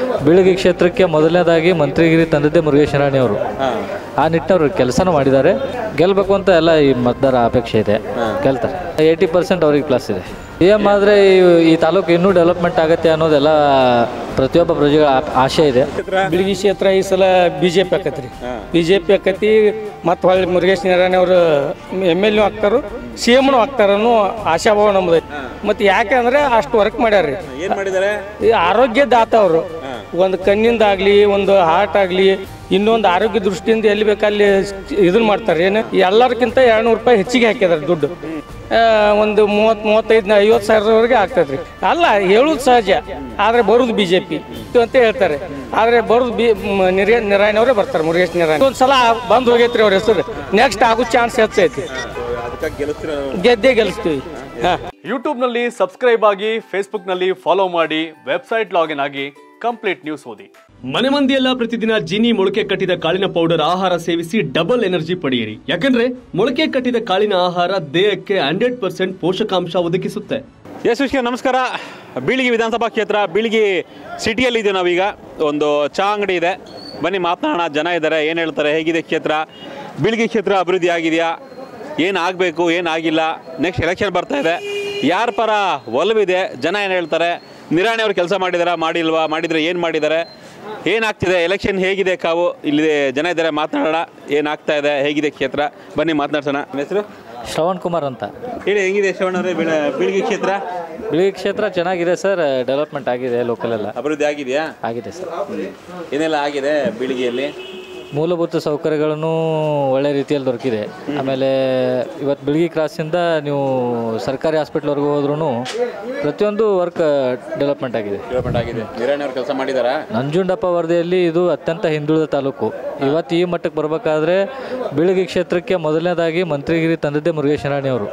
ಬೀಳಗಿ ಕ್ಷೇತ್ರಕ್ಕೆ ಮೊದಲನೇದಾಗಿ ಮಂತ್ರಿಗಿರಿ ತಂದದ್ದೇ ಮುರುಗೇಶ್ ರಾಣಿ ಅವರು ಆ ನಿಟ್ಟಿನವರು ಕೆಲಸನೂ ಮಾಡಿದ್ದಾರೆ ಗೆಲ್ಲಬೇಕು ಅಂತ ಎಲ್ಲ ಈ ಮತದಾರ ಅಪೇಕ್ಷೆ ಇದೆ ಗೆಲ್ತಾರೆ ಏಯ್ಟಿ ಪರ್ಸೆಂಟ್ ಅವ್ರಿಗೆ ಪ್ಲಸ್ ಇದೆ ಸಿ ಎಮ್ ಆದರೆ ಈ ತಾಲೂಕು ಇನ್ನೂ ಡೆವಲಪ್ಮೆಂಟ್ ಆಗುತ್ತೆ ಅನ್ನೋದೆಲ್ಲ ಪ್ರತಿಯೊಬ್ಬ ಪ್ರಜೆಗಳ ಆ- ಆಶೆ ಇದೆ ಬಿಳಿಗಿ ಕ್ಷೇತ್ರ ಈ ಸಲ ಬಿ ಜೆ ಪಿ ಆಕತ್ರಿ ಬಿ ಜೆ ಪಿ ಆಕತಿ ಮತ್ತು ಹೊಳ್ಳಿ ಮುರುಗೇಶ್ ನಾರಾಯಣ ಅವರು ಎಮ್ ಎಲ್ ಎ ಆಗ್ತಾರು ಸಿ ಎಮ್ನು ಆಗ್ತಾರನ್ನೋ ಆಶಾಭಾವ ನಮ್ದು ಮತ್ತು ಯಾಕಂದ್ರೆ ಅಷ್ಟು ವರ್ಕ್ ಮಾಡ್ಯಾರ್ರಿ ಏನ್ ಮಾಡಿದ್ದಾರೆ ಈ ಆರೋಗ್ಯ ದಾತ ಅವರು ಒಂದು ಕಣ್ಣಿಂದಾಗ್ಲಿ ಒಂದು ಹಾರ್ಟ್ ಆಗಲಿ ಇನ್ನೊಂದು ಆರೋಗ್ಯ ದೃಷ್ಟಿಯಿಂದ ಎಲ್ಲಿ ಬೇಕಲ್ಲಿ ಇದನ್ನ ಮಾಡ್ತಾರೆ ಏನು ಎಲ್ಲರಿಗಿಂತ ಎರಡು ನೂರು ರೂಪಾಯಿ ಹೆಚ್ಚಿಗೆ ಹಾಕಿದಾರೆ ದುಡ್ಡು ಆ, ಒಂದು ಮೂವತ್ತು ಮೂವತ್ತೈದು ಐವತ್ತು ಸಾವಿರದವರೆಗೆ ಆಗ್ತದ್ರಿ ಅಲ್ಲ ಹೇಳುದು ಸಹಜ ಆದರೆ ಬರುದು ಬಿ ಜೆ ಪಿ ಅಂತ ಹೇಳ್ತಾರೆ ಆದರೆ ಬರುದು ಬಿ ಮ- ನಿರೇ ನಿರಾಯಣ ಅವರೇ ಬರ್ತಾರೆ ಮುರುಗೇಶ್ ನಿರಾಯಣ ಒಂದು ಸಲ ಬಂದು ಹೋಗೈತ್ರಿ ಅವ್ರ ಹೆಸರು ನೆಕ್ಸ್ಟ್ ಆಗೋ ಚಾನ್ಸ್ ಹೆಚ್ಚೈತಿ ಅದಕ್ಕಾಗಿ ಗೆಲ್ಲಿಸ್ತೀರ ಗೆದ್ದೇ ಗೆಲ್ಲಿಸ್ತೀವಿ ಹಾಂ ಯೂಟ್ಯೂಬ್ನಲ್ಲಿ ಸಬ್ಸ್ಕ್ರೈಬ್ ಆಗಿ ಫೇಸ್ಬುಕ್ನಲ್ಲಿ ಫಾಲೋ ಮಾಡಿ ವೆಬ್ಸೈಟ್ ಲಾಗಿನ್ ಆಗಿ ಕಂಪ್ಲೀಟ್ ನ್ಯೂಸ್ ಓದಿ ಮನೆ ಮಂದಿಯೆಲ್ಲ ಪ್ರತಿದಿನ ಜೀನಿ ಮೊಳಕೆ ಕಟ್ಟಿದ ಕಾಳಿನ ಪೌಡರ್ ಆಹಾರ ಸೇವಿಸಿ ಡಬಲ್ ಎನರ್ಜಿ ಪಡೆಯಿರಿ ಯಾಕಂದ್ರೆ ಮೊಳಕೆ ಕಟ್ಟಿದ ಕಾಳಿನ ಆಹಾರ ದೇಹಕ್ಕೆ ಹಂಡ್ರೆಡ್ ಪರ್ಸೆಂಟ್ ಪೋಷಕಾಂಶ ಒದಗಿಸುತ್ತೆ ಎಸ್ ವಿಷ್ಕ ನಮಸ್ಕಾರ ಬೀಳಿಗಿ ವಿಧಾನಸಭಾ ಕ್ಷೇತ್ರ ಬೀಳಿಗಿ ಸಿಟಿಯಲ್ಲಿ ಇದೆ ನಾವೀಗ ಒಂದು ಚಹಾ ಅಂಗಡಿ ಇದೆ ಬನ್ನಿ ಮಾತನಾಡೋಣ ಜನ ಇದ್ದಾರೆ ಏನು ಹೇಳ್ತಾರೆ ಹೇಗಿದೆ ಕ್ಷೇತ್ರ ಬೀಳಿಗಿ ಕ್ಷೇತ್ರ ಅಭಿವೃದ್ಧಿ ಆಗಿದೆಯಾ ಏನು ಆಗಬೇಕು ಏನಾಗಿಲ್ಲ ನೆಕ್ಸ್ಟ್ ಎಲೆಕ್ಷನ್ ಬರ್ತಾ ಇದೆ ಯಾರ ಪರ ಒಲವಿದೆ ಜನ ಏನು ಹೇಳ್ತಾರೆ ನಿರಾಣಿ ಅವ್ರು ಕೆಲಸ ಮಾಡಿದಾರಾ ಮಾಡಿಲ್ವಾ ಮಾಡಿದರೆ ಏನು ಮಾಡಿದ್ದಾರೆ ಏನಾಗ್ತಿದೆ ಎಲೆಕ್ಷನ್ ಹೇಗಿದೆ ಕಾವು ಇಲ್ಲಿ ಜನ ಇದ್ದಾರೆ ಮಾತನಾಡೋಣ ಏನಾಗ್ತಾ ಇದೆ ಹೇಗಿದೆ ಕ್ಷೇತ್ರ ಬನ್ನಿ ಮಾತನಾಡ್ಸೋಣ ನಿಮ್ಮ ಹೆಸರು ಶ್ರವಣ್ ಕುಮಾರ್ ಅಂತ ಹೇಳಿ ಹೆಂಗಿದೆ ಶ್ರವಣವ್ರೆ ಬೀಳ ಬೀಳಿಗಿ ಕ್ಷೇತ್ರ ಬಿಳಿ ಕ್ಷೇತ್ರ ಚೆನ್ನಾಗಿದೆ ಸರ್ ಡೆವಲಪ್ಮೆಂಟ್ ಆಗಿದೆ ಲೋಕಲ್ ಎಲ್ಲ ಅಭಿವೃದ್ಧಿ ಆಗಿದೆಯಾ ಆಗಿದೆ ಸರ್ ಏನೆಲ್ಲ ಆಗಿದೆ ಬೀಳಿಗೆಯಲ್ಲಿ ಮೂಲಭೂತ ಸೌಕರ್ಯಗಳನ್ನು ಒಳ್ಳೆ ರೀತಿಯಲ್ಲಿ ದೊರಕಿದೆ ಆಮೇಲೆ ಇವತ್ತು ಬೆಳಗ್ಗೆ ಕ್ರಾಸಿಂದ ನೀವು ಸರ್ಕಾರಿ ಹಾಸ್ಪಿಟ್ಲ್ವರೆಗೂ ಹೋದ್ರೂ ಪ್ರತಿಯೊಂದು ವರ್ಕ್ ಡೆವಲಪ್ಮೆಂಟ್ ಆಗಿದೆ ಡೆವಲಪ್ಮೆಂಟ್ ಆಗಿದೆ ನಿರಾಣಿ ಅವ್ರು ಕೆಲಸ ಮಾಡಿದಾರಾ ನಂಜುಂಡಪ್ಪ ವರದಿಯಲ್ಲಿ ಇದು ಅತ್ಯಂತ ಹಿಂದುಳಿದ ತಾಲೂಕು ಇವತ್ತು ಈ ಮಟ್ಟಕ್ಕೆ ಬರಬೇಕಾದ್ರೆ ಬೀಳಗಿ ಕ್ಷೇತ್ರಕ್ಕೆ ಮೊದಲನೇದಾಗಿ ಮಂತ್ರಿಗಿರಿ ತಂದದ್ದೇ ಮುರುಗೇಶ್ ರಾಣಿ ಅವರು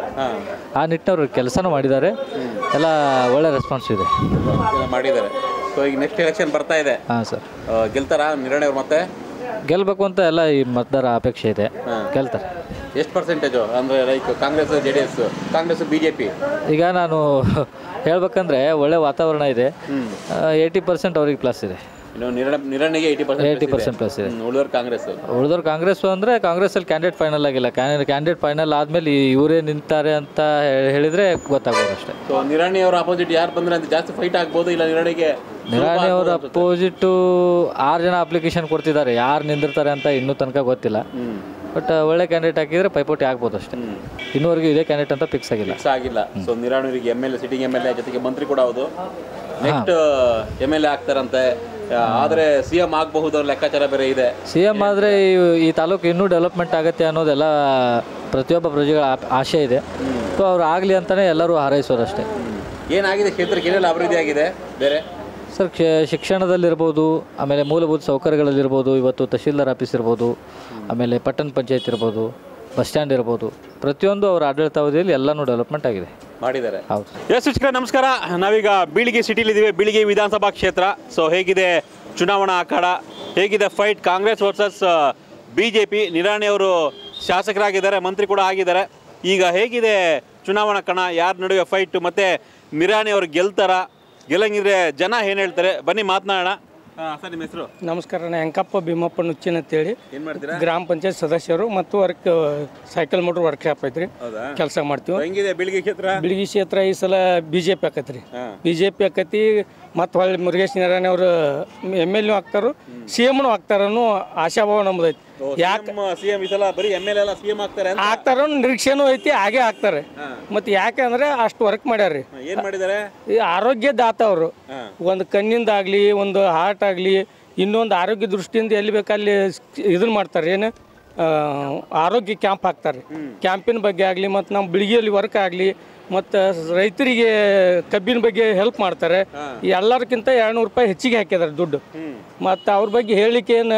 ಆ ನಿಟ್ಟಿನವರು ಕೆಲಸನೂ ಮಾಡಿದ್ದಾರೆ ಎಲ್ಲ ಒಳ್ಳೆ ರೆಸ್ಪಾನ್ಸ್ ಇದೆ ಎಲ್ಲ ಮಾಡಿದ್ದಾರೆ ಸೊ ಈಗ ನೆಕ್ಸ್ಟ್ ಎಲೆಕ್ಷನ್ ಬರ್ತಾ ಇದೆ ಹಾಂ ಸರ್ ಆ, ಗೆಲ್ತಾರಾ ನಿರಾಣಿ ಅವ್ರು ಮತ್ತೆ ಗೆಲ್ಲಬೇಕು ಅಂತ ಎಲ್ಲ ಈ ಮತದಾರ ಅಪೇಕ್ಷೆ ಇದೆ ಗೆಲ್ತಾರೆ ಎಷ್ಟು ಪರ್ಸೆಂಟೇಜು ಅಂದರೆ like Congress J D S Congress B J P ಈಗ ನಾನು ಹೇಳ್ಬೇಕಂದ್ರೆ ಒಳ್ಳೆ ವಾತಾವರಣ ಇದೆ ಏಯ್ಟಿ ಪರ್ಸೆಂಟ್ ಅವ್ರಿಗೆ ಪ್ಲಸ್ ಇದೆ ಇನ್ನು ನಿರಾಣ ನಿರಾಣಿಗೆ eighty eighty percent percent plus ಇದೆ ಉಳಿದವ್ರು ಕಾಂಗ್ರೆಸ್ ಉಳಿದವ್ರು ಕಾಂಗ್ರೆಸ್ ಅಂದರೆ ಕಾಂಗ್ರೆಸ್ಸಲ್ಲಿ ಕ್ಯಾಂಡಿಡೇಟ್ ಫೈನಲ್ ಆಗಿಲ್ಲ ಕ್ಯಾಂಡಿಡೇಟ್ ಫೈನಲ್ ಆದಮೇಲೆ ಇವರೇ ನಿಂತಾರೆ ಅಂತ ಹೇ- ಹೇಳಿದರೆ ಗೊತ್ತಾಗ್ಬೋದು ಅಷ್ಟೇ ಸೊ ನಿರಾಣಿ ಅವ್ರ ಅಪೋಸಿಟ್ ಯಾರು ಬಂದ್ರೆ ಅಂತ ಜಾಸ್ತಿ ಫೈಟ್ ಆಗ್ಬೋದು ಇಲ್ಲ ನಿರಾಣಿಗೆ ನಿರಾಣಿ ಅವ್ರ ಅಪೋಸಿಟ್ಟು ಆರು ಜನ ಅಪ್ಲಿಕೇಶನ್ ಕೊಡ್ತಿದ್ದಾರೆ ಯಾರು ನಿಂದಿರ್ತಾರೆ ಅಂತ ಇನ್ನೂ ತನಕ ಗೊತ್ತಿಲ್ಲ ಬಟ್ ಒಳ್ಳೆ ಕ್ಯಾಂಡಿಡೇಟ್ ಹಾಕಿದರೆ ಪೈಪೋಟಿ ಆಗ್ಬೋದು ಅಷ್ಟೇ ಇನ್ನೂವರೆಗೂ ಇದೇ ಕ್ಯಾಂಡಿಡೇಟ್ ಅಂತ ಫಿಕ್ಸ್ ಆಗಿಲ್ಲ ಫಿಕ್ಸ್ ಆಗಿಲ್ಲ ಸೊ ನಿರಾಣಿಯವರಿಗೆ M L A sitting M L A ಜೊತೆಗೆ ಮಂತ್ರಿ ಕೂಡ ಹೌದು ನೆಕ್ಸ್ಟ್ ಎಮ್ ಎಲ್ ಎ ಆಗ್ತಾರಂತೆ ಆದರೆ ಸಿ ಎಂ ಆಗಬಹುದು ಅವ್ರ ಲೆಕ್ಕಾಚಾರ ಬೇರೆ ಇದೆ ಸಿ ಎಮ್ ಆದರೆ ಈ ತಾಲೂಕು ಇನ್ನೂ ಡೆವಲಪ್ಮೆಂಟ್ ಆಗುತ್ತೆ ಅನ್ನೋದೆಲ್ಲ ಪ್ರತಿಯೊಬ್ಬ ಪ್ರಜೆಗಳ ಆ- ಆಶೆ ಇದೆ ಸೊ ಅವ್ರು ಆಗಲಿ ಅಂತಲೇ ಎಲ್ಲರೂ ಹಾರೈಸೋರು ಅಷ್ಟೇ ಏನಾಗಿದೆ ಕ್ಷೇತ್ರಕ್ಕೆ ಏನೆಲ್ಲ ಅಭಿವೃದ್ಧಿ ಆಗಿದೆ ಬೇರೆ ಸರ್ ಕ್ಷ- ಶಿಕ್ಷಣದಲ್ಲಿರ್ಬೋದು ಆಮೇಲೆ ಮೂಲಭೂತ ಸೌಕರ್ಯಗಳಲ್ಲಿರ್ಬೋದು ಇವತ್ತು ತಹಶೀಲ್ದಾರ್ ಆಫೀಸ್ ಇರ್ಬೋದು ಆಮೇಲೆ ಪಟ್ಟಣ ಪಂಚಾಯತ್ ಇರ್ಬೋದು ಬಸ್ ಸ್ಟ್ಯಾಂಡ್ ಇರ್ಬೋದು ಪ್ರತಿಯೊಂದು ಅವರ ಆಡಳಿತಾವಧಿಯಲ್ಲಿ ಎಲ್ಲನೂ ಡೆವಲಪ್ಮೆಂಟ್ ಆಗಿದೆ ಮಾಡಿದ್ದಾರೆ ಹೌದು ಎಸ್ ಶಿಕ್ಷಕ ನಮಸ್ಕಾರ ನಾವೀಗ ಬೀಳಿಗೆ ಸಿಟಿಲಿದ್ದೀವಿ ಬೀಳಿಗೆ ವಿಧಾನಸಭಾ ಕ್ಷೇತ್ರ ಸೊ ಹೇಗಿದೆ ಚುನಾವಣಾ ಅಖಾಡ ಹೇಗಿದೆ fight Congress versus B J P Nirani ಅವರು ಶಾಸಕರಾಗಿದ್ದಾರೆ ಮಂತ್ರಿ ಕೂಡ ಆಗಿದ್ದಾರೆ ಈಗ ಹೇಗಿದೆ ಚುನಾವಣಾ ಕಣ ಯಾರ ನಡುವೆ ಫೈಟ್ ಮತ್ತೆ ನಿರಾಣಿ ಅವರು ಗೆಲ್ತಾರ ಗೆಲ್ಲಂಗಿದ್ರೆ ಜನ ಏನು ಹೇಳ್ತಾರೆ ಬನ್ನಿ ಮಾತನಾಡೋಣ ಸರ್ ನಿಮ್ಮ ಹೆಸರು ನಮಸ್ಕಾರ ನಾನು ಹೆಂಕಪ್ಪ ಭೀಮಪ್ಪ ನುಚ್ಚಿನ ಅಂತೇಳಿ ಏನು ಮಾಡ್ತೀರಾ ಗ್ರಾಮ ಪಂಚಾಯತ್ ಸದಸ್ಯರು ಮತ್ತು ವರ್ಕ್ ಸೈಕಲ್ ಮೋಟ್ರ್ ವರ್ಕ್ಶಾಪ್ ಐತ್ರಿ ಹೌದಾ ಕೆಲಸ ಮಾಡ್ತೀವಿ ಹೆಂಗಿದೆ ಬೀಳಿಗೆ ಕ್ಷೇತ್ರ ಬಿಳಿಗಿ ಕ್ಷೇತ್ರ ಈ ಸಲ ಬಿ ಜೆ ಪಿ ಆಕತ್ರಿ ಬಿ ಜೆ ಪಿ ಆಕತಿ ಮತ್ತು ಹೊಳ್ಳಿ ಮುರುಗೇಶ್ ನಾರಾಯಣ ಅವರು ಎಮ್ ಎಲ್ ಎ ಆಗ್ತಾರು ಸಿ ಎಮ್ನು ಆಗ್ತಾರನ್ನೋ ಆಶಾಭಾವ ನಮ್ದೈತಿ ಯಾಕೆ ಸಿ ಎಂ ಈ ಸಲ ಬರೀ ಎಮ್ ಎಲ್ ಎಲ್ಲ ಸಿ ಎಂ ಆಗ್ತಾರೆ ಅಂತ ಆಗ್ತಾರ ನಿರೀಕ್ಷೆನೂ ಐತಿ ಹಾಗೆ ಆಗ್ತಾರೆ ಮತ್ತು ಯಾಕಂದ್ರೆ ಅಷ್ಟು ವರ್ಕ್ ಮಾಡ್ಯಾರ್ರಿ ಏನು ಮಾಡಿದ್ದಾರೆ ಈ ಆರೋಗ್ಯ ದಾತ ಅವರು ಒಂದು ಕಣ್ಣಿಂದಾಗಲಿ ಒಂದು ಹಾರ್ಟ್ ಆಗಲಿ ಇನ್ನೊಂದು ಆರೋಗ್ಯ ದೃಷ್ಟಿಯಿಂದ ಎಲ್ಲಿ ಬೇಕಲ್ಲಿ ಇದನ್ನ ಮಾಡ್ತಾರೆ ಏನು ಆ, ಆರೋಗ್ಯ ಕ್ಯಾಂಪ್ ಹಾಕ್ತಾರೆ ಕ್ಯಾಂಪಿನ ಬಗ್ಗೆ ಆಗಲಿ ಮತ್ತು ನಮ್ಮ ಬಿಳಿಗೆಯಲ್ಲಿ ವರ್ಕ್ ಆಗಲಿ ಮತ್ತು ರೈತರಿಗೆ ಕಬ್ಬಿನ ಬಗ್ಗೆ ಹೆಲ್ಪ್ ಮಾಡ್ತಾರೆ ಎಲ್ಲರಿಗಿಂತ ಎರಡು ರೂಪಾಯಿ ಹೆಚ್ಚಿಗೆ ಹಾಕಿದ್ದಾರೆ ದುಡ್ಡು ಮತ್ತು ಅವ್ರ ಬಗ್ಗೆ ಹೇಳಲಿಕ್ಕೆ ಏನು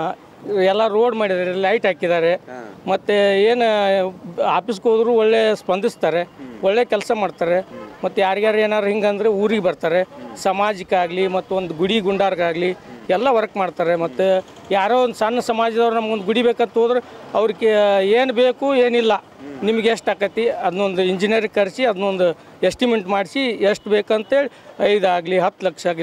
ಎಲ್ಲ ರೋಡ್ ಮಾಡಿದ್ದಾರೆ ಲೈಟ್ ಹಾಕಿದ್ದಾರೆ ಮತ್ತು ಏನು ಆಫೀಸ್ಗೆ ಹೋದ್ರು ಒಳ್ಳೆ ಸ್ಪಂದಿಸ್ತಾರೆ ಒಳ್ಳೆ ಕೆಲಸ ಮಾಡ್ತಾರೆ ಮತ್ತು ಯಾರ್ಯಾರು ಏನಾರು ಹಿಂಗಂದ್ರೆ ಊರಿಗೆ ಬರ್ತಾರೆ ಸಮಾಜಕ್ಕಾಗಲಿ ಮತ್ತು ಒಂದು ಗುಡಿ ಗುಂಡಾರ್ಗಾಗಲಿ ಎಲ್ಲ ವರ್ಕ್ ಮಾಡ್ತಾರೆ ಮತ್ತು ಯಾರೋ ಒಂದು ಸಣ್ಣ ಸಮಾಜದವ್ರು ನಮ್ಗೊಂದು ಗುಡಿ ಬೇಕಂತ ಹೋದ್ರೆ ಅವ್ರಿಗೆ ಏನು ಬೇಕು ಏನಿಲ್ಲ ನಿಮ್ಗೆ ಎಷ್ಟು ಆಕತಿ ಅದನ್ನೊಂದು ಇಂಜಿನಿಯರಿಗೆ ಕರೆಸಿ ಅದನ್ನೊಂದು ಎಸ್ಟಿಮೇಟ್ ಮಾಡಿಸಿ ಎಷ್ಟು ಬೇಕಂತೇಳಿ ಐದು ಆಗಲಿ ಹತ್ತು ಲಕ್ಷ ಆಗಲಿ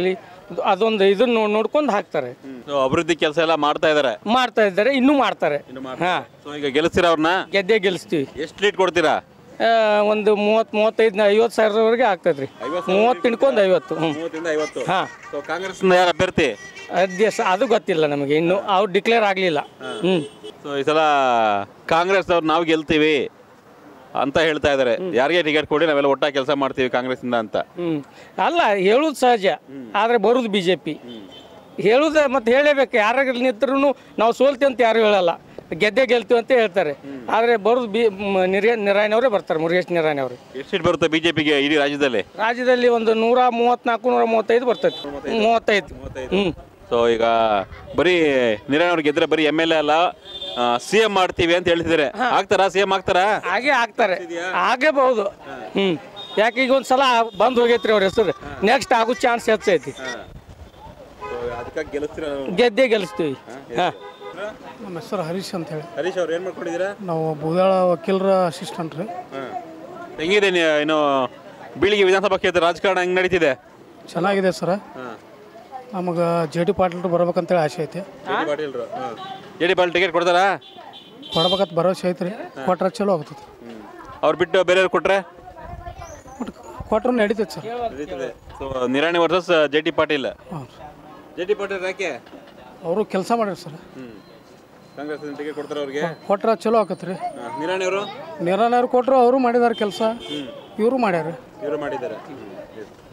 ಅದು- ಅದೊಂದು ಇದನ್ನು ನೋಡ್ಕೊಂಡು ಹಾಕ್ತಾರೆ ಸೊ ಅಭಿವೃದ್ಧಿ ಕೆಲಸ ಎಲ್ಲ ಮಾಡ್ತಾ ಇದ್ದಾರೆ ಮಾಡ್ತಾ ಇದ್ದಾರೆ ಇನ್ನೂ ಮಾಡ್ತಾರೆ ಹಾಂ ಸೊ ಈಗ ಗೆಲ್ಲಿಸ್ತೀರಾ ಅವ್ರನ್ನ ಗೆದ್ದೆ ಗೆಲ್ಲಿಸ್ತೀವಿ ಎಷ್ಟು ಲೀಟ್ ಕೊಡ್ತೀರಾ ಆ, ಒಂದು ಮೂವತ್ತು ಮೂವತ್ತೈದು ಐವತ್ತು ಸಾವಿರದವರೆಗೆ ಆಗ್ತದೆ ರೀ ಮೂವತ್ತು ತಿನ್ಕೊಂಡು ಐವತ್ತು ಹ್ಞೂ ಮೂವತ್ತರಿಂದ ಐವತ್ತು ಹಾಂ ಸೊ ಕಾಂಗ್ರೆಸ್ನ ಯಾರು ಅಭ್ಯರ್ಥಿ ಅಧ್ಯಕ್ಷ ಅದು ಗೊತ್ತಿಲ್ಲ ನಮಗೆ ಇನ್ನು ಅವ್ರು ಡಿಕ್ಲೇರ್ ಆಗಲಿಲ್ಲ ಹ್ಞೂ ಸೊ ಈ ಸಲ ಕಾಂಗ್ರೆಸ್ ಅವ್ರು ನಾವು ಗೆಲ್ತೀವಿ ಅಂತ ಹೇಳ್ತಾ ಇದ್ದಾರೆ ಯಾರಿಗೆ ಟಿಕೆಟ್ ಕೊಡಿ ನಾವೆಲ್ಲ ಒಟ್ಟಾಗಿ ಕೆಲಸ ಮಾಡ್ತೀವಿ ಕಾಂಗ್ರೆಸ್ಸಿಂದ ಅಂತ ಹ್ಞೂ ಅಲ್ಲ ಹೇಳೋದು ಸಹಜ ಆದರೆ ಬರೋದು ಬಿ ಜೆ ಪಿ ಹೇಳುದ ಮತ್ತು ಹೇಳಬೇಕು ಯಾರಾಗ ನಿಂತ್ರು ನಾವು ಸೋಲ್ತೀವಿ ಅಂತ ಯಾರು ಹೇಳಲ್ಲ ಗೆದ್ದೆ ಗೆಲ್ತೀವಿ ಅಂತ ಹೇಳ್ತಾರೆ ಆದರೆ ಬರೋದು ಬಿ ಮ- ನಿರೇ ನಿರಾಯಣವರೇ ಬರ್ತಾರೆ ಮುರುಗೇಶ್ ನಿರಾಯಣವರು ಎಷ್ಟು ಸೀಟ್ ಬರುತ್ತೆ ಬಿಜೆಪಿಗೆ ಇಡೀ ರಾಜ್ಯದಲ್ಲಿ ರಾಜ್ಯದಲ್ಲಿ ಒಂದು ನೂರ ಮೂವತ್ತ್ನಾಲ್ಕು ನೂರ ಮೂವತ್ತೈದು ಬರ್ತೈತೆ ಮೂವತ್ತೈದು ಹ್ಞೂ ಸೊ ಈಗ ಬರೀ ನಿರಾಯಣ ಅವ್ರು ಗೆದ್ರೆ ಬರೀ ಎಮ್ ಎಲ್ ಎ ಅಲ್ಲ ಸಿ ಎಂ ಮಾಡ್ತೀವಿ ಅಂತ ಹೇಳ್ತಿದ್ದಾರೆ ಆಗ್ತಾರಾ ಸಿ ಎಂ ಆಗ್ತಾರಾ ಹಾಗೆ ಆಗ್ತಾರೆ ಆಗಬಹುದು ಹ್ಞೂ ಯಾಕೆ ಈಗ ಒಂದು ಸಲ ಬಂದು ಹೋಗೈತ್ರಿ ಅವ್ರ ಹೆಸರು ನೆಕ್ಸ್ಟ್ ಆಗೋ ಚಾನ್ಸ್ ಹೆಚ್ಚೈತಿ ಅದಕ್ಕಾಗಿ ಗೆಲ್ಲಿಸ್ತೀರಾ ಗೆದ್ದೆ ಗೆಲ್ಲಿಸ್ತೀವಿ ಹಾಂ ನಮ್ಮ ಹೆಸರು ಹರೀಶ್ ಅಂತ ಹೇಳಿ ಹರೀಶ್ ಅವ್ರು ಏನು ಮಾಡ್ಕೊಂಡಿದ್ದೀರಾ ನಾವು ಬೂದಾಳ ವಕೀಲರ ಅಸಿಸ್ಟೆಂಟ್ ರೀ ಹೆಂಗಿದೆ ನೀ- ಇನ್ನು ಬೀಳಿಗೆ ವಿಧಾನಸಭಾ ಕ್ಷೇತ್ರ ರಾಜಕಾರಣ ಹೆಂಗ್ ನಡೀತಿದೆ ಚೆನ್ನಾಗಿದೆ ಸರ ನಮಗೆ ಜೆ ಡಿ ಪಾಟೀಲ್ ಬರ್ಬೇಕಂತೇಳಿ ಆಸೆ ಐತಿ ಜೆ ಡಿ ಪಾಲ್ ಟಿಕೆಟ್ ಕೊಡ್ತಾರಾ ಕೊಡ್ಬೇಕಂತ ಭರವಸೆ ಐತ್ರಿ ಕೊಟ್ರೆ ಚಲೋ ಆಗ್ತದೆ ಅವ್ರು ಬಿಟ್ಟು ಬೇರೆಯವ್ರು ಕೊಟ್ರೆ ಬಟ್ ಕೊಟ್ರೆ ನಡೀತೈತೆ sir so Nirani versus J T Patil ಹಾಂ ಜೆ ಟಿ ಪಾಟೀಲ್ ಯಾಕೆ ಅವರು ಕೆಲಸ ಮಾಡ್ಯಾರ ಸರ್ ಕಾಂಗ್ರೆಸ್ ಟಿಕೆಟ್ ಕೊಡ್ತಾರೆ ಅವ್ರಿಗೆ ಕೊಟ್ರೆ ಚಲೋ ಆಕತ್ರಿ ನಿರಾಣಿ ಅವರು ನಿರಾನವ್ರು ಕೊಟ್ಟರು ಅವರು ಮಾಡಿದಾರೆ ಕೆಲಸ ಇವರು ಮಾಡ್ಯಾರ ಇವರು ಮಾಡಿದ್ದಾರೆ